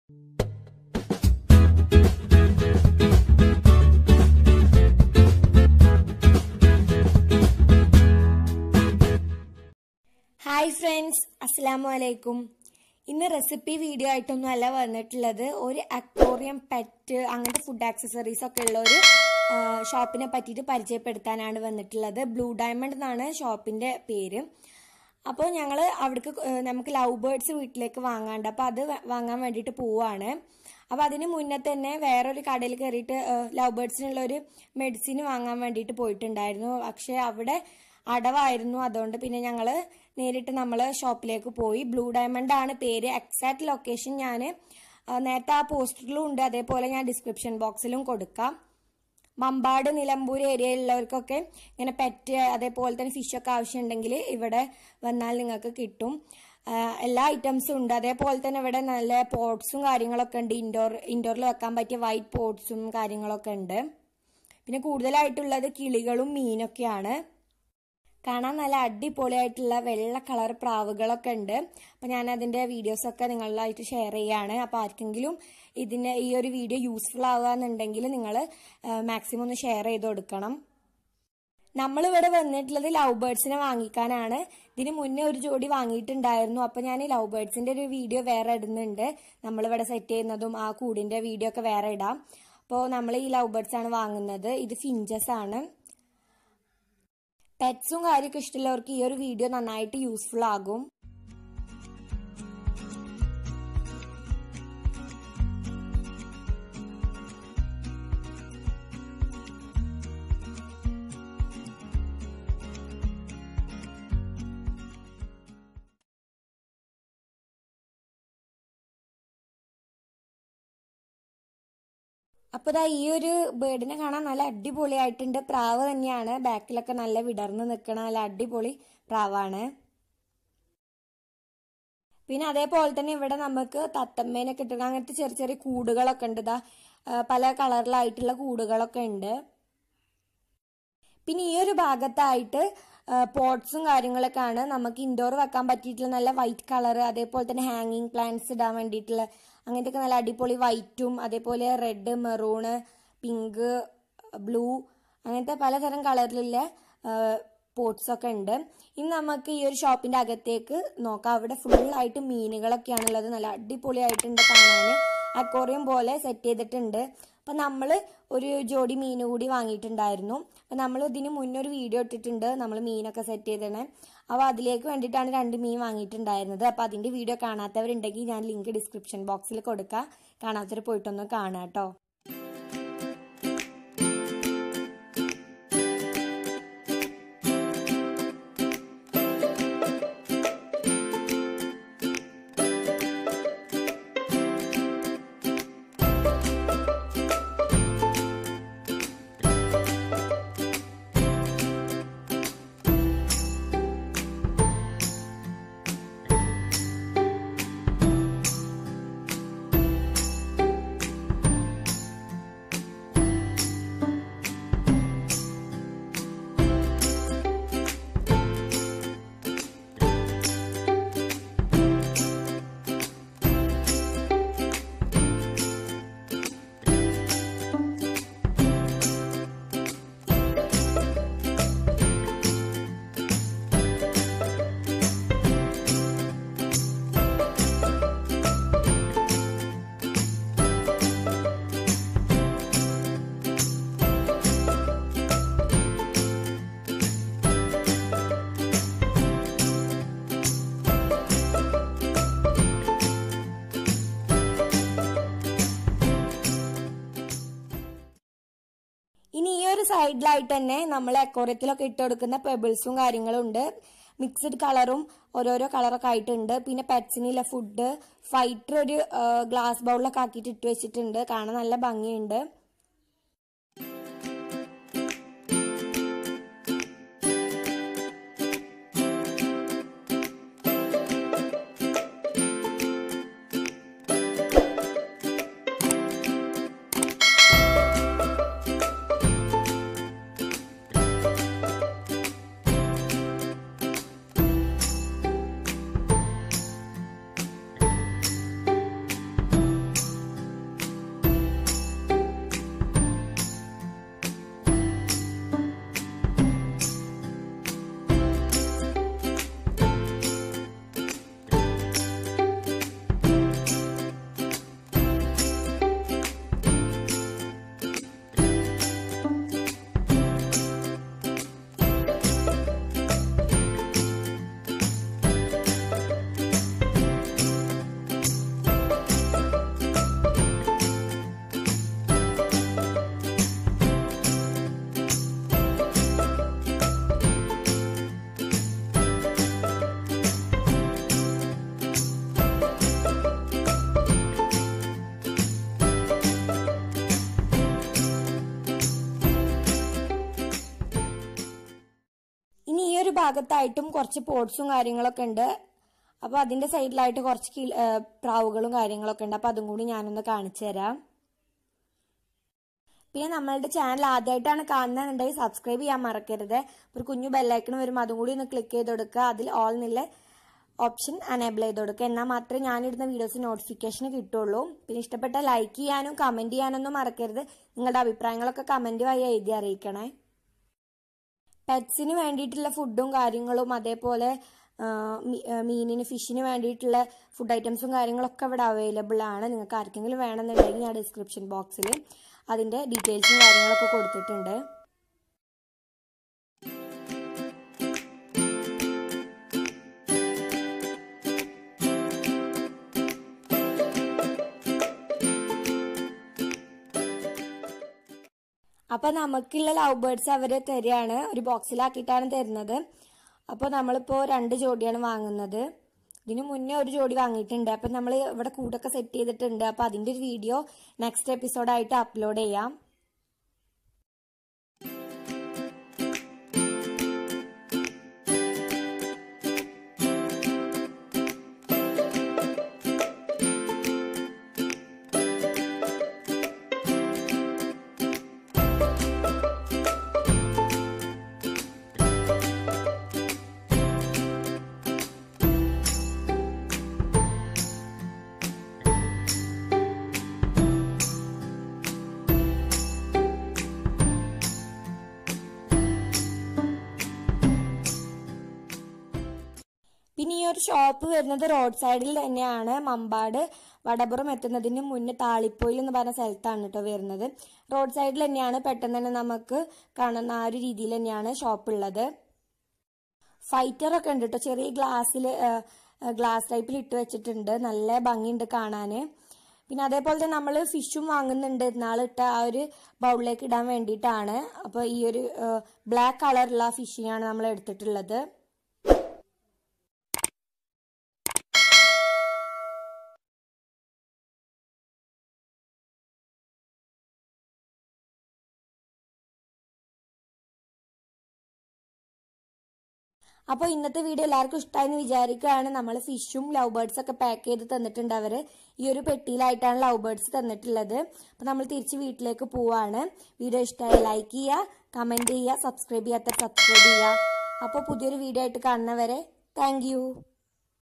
hi friends അസ്സലാമു അലൈക്കും ഇന്ന് റെസിപ്പി വീഡിയോ ആയിട്ടൊന്നും അല്ല വന്നിട്ടുള്ളത് ഒരു അക്വോറിയം പെറ്റ് അങ്ങനത്തെ ഫുഡ് ആക്സസറീസ് ഒക്കെ ഉള്ള ഒരു ആ, ഷോപ്പിനെ പറ്റിയിട്ട് പരിചയപ്പെടുത്താനാണ് വന്നിട്ടുള്ളത് ബ്ലൂ ഡയമണ്ട് എന്നാണ് ഷോപ്പിന്റെ പേര് അപ്പോൾ ഞങ്ങൾ അവിടേക്ക് ഏഹ്, നമുക്ക് ലവ് ബേർഡ്സ് വീട്ടിലേക്ക് വാങ്ങാണ്ട് അപ്പോൾ അത് വ- വാങ്ങാൻ വേണ്ടിയിട്ട് പോവാണ് അപ്പോൾ അതിന് മുന്നേ തന്നെ വേറൊരു കടയിൽ കയറിയിട്ട് ലവ് ബേർഡ്സിനുള്ള ഒരു മെഡിസിൻ വാങ്ങാൻ വേണ്ടിയിട്ട് പോയിട്ടുണ്ടായിരുന്നു പക്ഷേ അവിടെ അടവായിരുന്നു അതുകൊണ്ട് പിന്നെ ഞങ്ങൾ നേരിട്ട് നമ്മൾ ഷോപ്പിലേക്ക് പോയി ബ്ലൂ ഡയമണ്ട് ആണ് പേര് എക്സാക്ട് ലൊക്കേഷൻ ഞാൻ നേരത്തെ ആ പോസ്റ്ററിലും ഉണ്ട് അതേപോലെ ഞാൻ ഡിസ്ക്രിപ്ഷൻ ബോക്സിലും കൊടുക്കാം മമ്പാട് നിലമ്പൂർ ഏരിയയിലുള്ളവർക്കൊക്കെ ഇങ്ങനെ പെറ്റ് അതേപോലെ തന്നെ ഫിഷൊക്കെ ആവശ്യമുണ്ടെങ്കിൽ ഇവിടെ വന്നാൽ നിങ്ങൾക്ക് കിട്ടും ആ, എല്ലാ ഐറ്റംസും ഉണ്ട് അതേപോലെ തന്നെ ഇവിടെ നല്ല പോട്ട്സും കാര്യങ്ങളൊക്കെ ഉണ്ട് ഇൻഡോർ ഇൻഡോറിൽ വെക്കാൻ പറ്റിയ വൈറ്റ് പോട്ട്സും കാര്യങ്ങളൊക്കെ ഉണ്ട് പിന്നെ കൂടുതലായിട്ടുള്ളത് കിളികളും മീനൊക്കെയാണ് കാണാൻ നല്ല അടിപൊളിയായിട്ടുള്ള വെള്ള കളർ പ്രാവുകളൊക്കെ ഉണ്ട് അപ്പോൾ ഞാൻ അതിൻ്റെ വീഡിയോസൊക്കെ നിങ്ങളിലായിട്ട് ഷെയർ ചെയ്യാണ് അപ്പോൾ ആർക്കെങ്കിലും ഇതിന് ഈ ഒരു വീഡിയോ യൂസ്ഫുൾ ആവുകയെന്നുണ്ടെങ്കിൽ നിങ്ങൾ മാക്സിമം ഒന്ന് ഷെയർ ചെയ്ത് കൊടുക്കണം നമ്മളിവിടെ വന്നിട്ടുള്ളത് ലവ് ബേർഡ്സിനെ വാങ്ങിക്കാനാണ് ഇതിന് മുന്നേ ഒരു ജോഡി വാങ്ങിയിട്ടുണ്ടായിരുന്നു അപ്പോൾ ഞാൻ ലവ് ബേർഡ്സിൻ്റെ ഒരു വീഡിയോ വേറെ ഇടുന്നുണ്ട് നമ്മളിവിടെ സെറ്റ് ചെയ്യുന്നതും ആ കൂടിൻ്റെ വീഡിയോ ഒക്കെ വേറെ ഇടാം അപ്പോൾ നമ്മൾ ഈ ലവ് ബേർഡ്സ് ആണ് വാങ്ങുന്നത് ഇത് ഫിഞ്ചസ് ആണ് പെറ്റ്സും കാര്യമൊക്കെ ഇഷ്ടമുള്ളവർക്ക് ഈ ഒരു വീഡിയോ നന്നായിട്ട് യൂസ്ഫുൾ ആകും അപ്പോൾ ദാ ഈ ഒരു ബേർഡിനെ കാണാൻ നല്ല അടിപൊളിയായിട്ടുണ്ട് പ്രാവ് തന്നെയാണ് ബാക്കിലൊക്കെ നല്ല വിടർന്ന് നിൽക്കണ നല്ല അടിപൊളി പ്രാവാണ് പിന്നെ അതേപോലെ തന്നെ ഇവിടെ നമുക്ക് തത്തമ്മേനെ കിട്ടുക അങ്ങനത്തെ ചെറിയ ചെറിയ കൂടുകളൊക്കെ ഉണ്ട് ഇതാ ആ, പല കളറിലായിട്ടുള്ള കൂടുകളൊക്കെ ഉണ്ട് പിന്നെ ഈ ഒരു ഭാഗത്തായിട്ട് പോട്ട്സും കാര്യങ്ങളൊക്കെയാണ് നമുക്ക് ഇൻഡോർ വെക്കാൻ പറ്റിയിട്ടുള്ള നല്ല വൈറ്റ് കളർ അതേപോലെ തന്നെ ഹാങ്ങിങ് പ്ലാന്റ്സ് ഇടാൻ വേണ്ടിയിട്ടുള്ള അങ്ങനത്തെയൊക്കെ നല്ല അടിപൊളി വൈറ്റും അതേപോലെ റെഡ് മെറൂണ് പിങ്ക് ബ്ലൂ അങ്ങനത്തെ പലതരം കളറിലുള്ള പോട്ട്സ് ഒക്കെ ഉണ്ട് ഇനി നമുക്ക് ഈ ഒരു ഷോപ്പിന്റെ അകത്തേക്ക് നോക്കാം അവിടെ ഫുള്ളായിട്ട് മീനുകളൊക്കെയാണുള്ളത് നല്ല അടിപൊളിയായിട്ടുണ്ട് കാണാൻ അക്വോറിയം പോലെ സെറ്റ് ചെയ്തിട്ടുണ്ട് അപ്പം നമ്മൾ ഒരു ജോഡി മീൻ കൂടി വാങ്ങിയിട്ടുണ്ടായിരുന്നു അപ്പം നമ്മൾ ഇതിന് മുന്നേ ഒരു വീഡിയോ ഇട്ടിട്ടുണ്ട് നമ്മൾ മീനൊക്കെ സെറ്റ് ചെയ്തത് അപ്പോൾ അതിലേക്ക് വേണ്ടിയിട്ടാണ് രണ്ട് മീൻ വാങ്ങിയിട്ടുണ്ടായിരുന്നത് അപ്പോൾ അതിൻ്റെ വീഡിയോ കാണാത്തവരുണ്ടെങ്കിൽ ഞാൻ ലിങ്ക് ഡിസ്ക്രിപ്ഷൻ ബോക്സിൽ കൊടുക്കാം കാണാത്തവർ പോയിട്ടൊന്ന് കാണാം കേട്ടോ ഇനി ഈ ഒരു സൈഡിലായിട്ട് തന്നെ നമ്മൾ അക്വോറിയത്തിലൊക്കെ ഇട്ട് കൊടുക്കുന്ന പെബിൾസും കാര്യങ്ങളും ഉണ്ട് മിക്സ്ഡ് കളറും ഓരോരോ കളറൊക്കെ ആയിട്ടുണ്ട് പിന്നെ പെറ്റ്സിനുള്ള ഫുഡ് ഫൈറ്റർ ഒരു ഗ്ലാസ് ബൗളിലൊക്കെ ആക്കിയിട്ട് ഇട്ട് വെച്ചിട്ടുണ്ട് കാണാൻ നല്ല ഭംഗിയുണ്ട് ഭാഗത്തായിട്ടും കുറച്ച് പോട്ട്സും കാര്യങ്ങളൊക്കെ ഉണ്ട് അപ്പോൾ അതിന്റെ സൈഡിലായിട്ട് കുറച്ച് കിൽ- ഏ, പ്രാവുകളും കാര്യങ്ങളൊക്കെ ഉണ്ട് അപ്പോൾ അതും കൂടി ഞാനൊന്ന് കാണിച്ചു തരാം പിന്നെ നമ്മളുടെ ചാനൽ ആദ്യമായിട്ടാണ് കാണുന്നതെന്നുണ്ടെങ്കിൽ സബ്സ്ക്രൈബ് ചെയ്യാൻ മറക്കരുത് ഒരു കുഞ്ഞു ബെല്ലൈക്കൺ വരും അതും കൂടി ഒന്ന് ക്ലിക്ക് ചെയ്ത് കൊടുക്കുക അതിൽ ഓൾ എന്നുള്ള ഓപ്ഷൻ അനേബിൾ ചെയ്ത് കൊടുക്കുക എന്നാൽ മാത്രമേ ഞാനിടുന്ന വീഡിയോസ് നോട്ടിഫിക്കേഷൻ കിട്ടുള്ളൂ പിന്നെ ഇഷ്ടപ്പെട്ട ലൈക്ക് ചെയ്യാനും കമന്റ് ചെയ്യാനൊന്നും മറക്കരുത് നിങ്ങളുടെ അഭിപ്രായങ്ങളൊക്കെ കമന്റ് വഴി എഴുതി അറിയിക്കണേ പെറ്റ്സിന് വേണ്ടിയിട്ടുള്ള ഫുഡും കാര്യങ്ങളും അതേപോലെ ആ, മീ- ആ, മീനിന് ഫിഷിന് വേണ്ടിയിട്ടുള്ള ഫുഡ് ഐറ്റംസും കാര്യങ്ങളൊക്കെ ഇവിടെ അവൈലബിൾ ആണ് നിങ്ങൾക്ക് ആർക്കെങ്കിലും വേണമെന്നുണ്ടെങ്കിൽ ഞാൻ ഡിസ്ക്രിപ്ഷൻ ബോക്സിൽ അതിൻ്റെ ഡീറ്റെയിൽസും കാര്യങ്ങളൊക്കെ കൊടുത്തിട്ടുണ്ട് അപ്പൊ നമുക്കുള്ള ലവ് ബേർഡ്സ് അവര് തരികയാണ് ഒരു ബോക്സിലാക്കിയിട്ടാണ് തരുന്നത് അപ്പോൾ നമ്മളിപ്പോ രണ്ട് ജോഡിയാണ് വാങ്ങുന്നത് ഇതിനു മുന്നേ ഒരു ജോഡി വാങ്ങിയിട്ടുണ്ട് അപ്പൊ നമ്മൾ ഇവിടെ കൂടൊക്കെ സെറ്റ് ചെയ്തിട്ടുണ്ട് അപ്പൊ അതിന്റെ ഒരു വീഡിയോ നെക്സ്റ്റ് എപ്പിസോഡായിട്ട് അപ്ലോഡ് ചെയ്യാം പിന്നെ ഈ ഒരു ഷോപ്പ് വരുന്നത് റോഡ് സൈഡിൽ തന്നെയാണ് മമ്പാട് വടപുറം എത്തുന്നതിന് മുന്നേ താളിപ്പോയിൽ എന്ന് പറഞ്ഞ സ്ഥലത്താണ് കേട്ടോ വരുന്നത് റോഡ് സൈഡിൽ തന്നെയാണ് പെട്ടെന്ന് തന്നെ നമുക്ക് കാണുന്ന ആ ഒരു രീതിയിൽ തന്നെയാണ് ഷോപ്പ് ഉള്ളത് ഫൈറ്റർ ഒക്കെ ഉണ്ട് കേട്ടോ ചെറിയ ഗ്ലാസ്സിൽ ഗ്ലാസ് ടൈപ്പിൽ ഇട്ട് വെച്ചിട്ടുണ്ട് നല്ല ഭംഗിയുണ്ട് കാണാന് പിന്നെ അതേപോലെ തന്നെ നമ്മൾ ഫിഷും വാങ്ങുന്നുണ്ട് ഇന്നാളിട്ട ആ ഒരു ബൗളിലേക്ക് ഇടാൻ വേണ്ടിയിട്ടാണ് അപ്പോൾ ഈ ഒരു ബ്ലാക്ക് കളറുള്ള ഫിഷിനെയാണ് നമ്മൾ എടുത്തിട്ടുള്ളത് അപ്പോൾ ഇന്നത്തെ വീഡിയോ എല്ലാവർക്കും ഇഷ്ടമായി എന്ന് വിചാരിക്കുകയാണ് നമ്മൾ ഫിഷും ലവ് ബേർഡ്സ് ഒക്കെ പാക്ക് ചെയ്ത് തന്നിട്ടുണ്ട് അവർ ഈ ഒരു പെട്ടിയിലായിട്ടാണ് ലവ് ബേർഡ്സ് തന്നിട്ടുള്ളത് അപ്പോൾ നമ്മൾ തിരിച്ച് വീട്ടിലേക്ക് പോവാണ് വീഡിയോ ഇഷ്ടമായി ലൈക്ക് ചെയ്യുക കമൻറ്റ് ചെയ്യുക സബ്സ്ക്രൈബ് ചെയ്യാത്ത സബ്സ്ക്രൈബ് ചെയ്യുക അപ്പോൾ പുതിയൊരു വീഡിയോ ആയിട്ട് കാണുന്നവരെ താങ്ക്